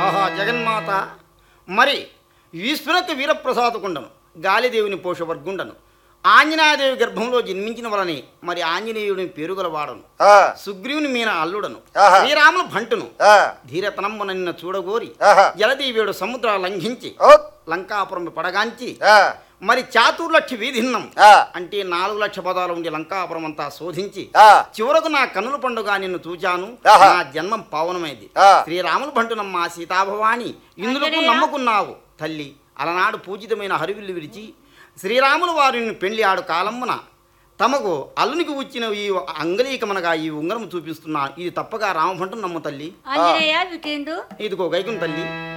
ఆహా జగన్మాత మరి ఈశ్వరక వీరప్రసాదకుండను గాలిదేవుని పోషవర్గుండను ఆంజనేయదేవి గర్భంలో జన్మించిన వలని మరి ఆంజనేయుడిని పేరుగలవాడను ఆ, సుగ్రీవుని మీన అల్లుడను ఆహా. శ్రీరాములు భంటును ఆ, ధీరతనమ్మ నిన్న చూడగోరి ఆహా. జలదీవుడు సముద్ర లంఘించి ఓ, లంకాపురం పడగాంచి ఆ, మరి చాతుర్లక్ష వీధిన్నం ఆ, అంటే నాలుగు లక్ష పదాలు ఉండి లంకాపురం అంతా శోధించి ఆ, చివరకు నా కన్నుల పండుగ నిన్ను చూచాను ఆహా. నా జన్మం పావనమైంది ఆ. శ్రీరాములు భంటునమ్మ సీతాభవాని ఇందులకు ఆంజనేయ. నమ్మకున్నావు తల్లి అలనాడు పూజితమైన హరివిల్లు విడిచి శ్రీరాములు వారిని పెళ్లి ఆడు కాలమ్మున తమకు అల్లునికి వచ్చిన ఈ అంగలీకమనగా ఈ ఉంగరం చూపిస్తున్నా ఇది తప్పగా రామభంటు నమ్ము తల్లి ఆంజనేయ వికేందు ఇదిగో గైకుని తల్లి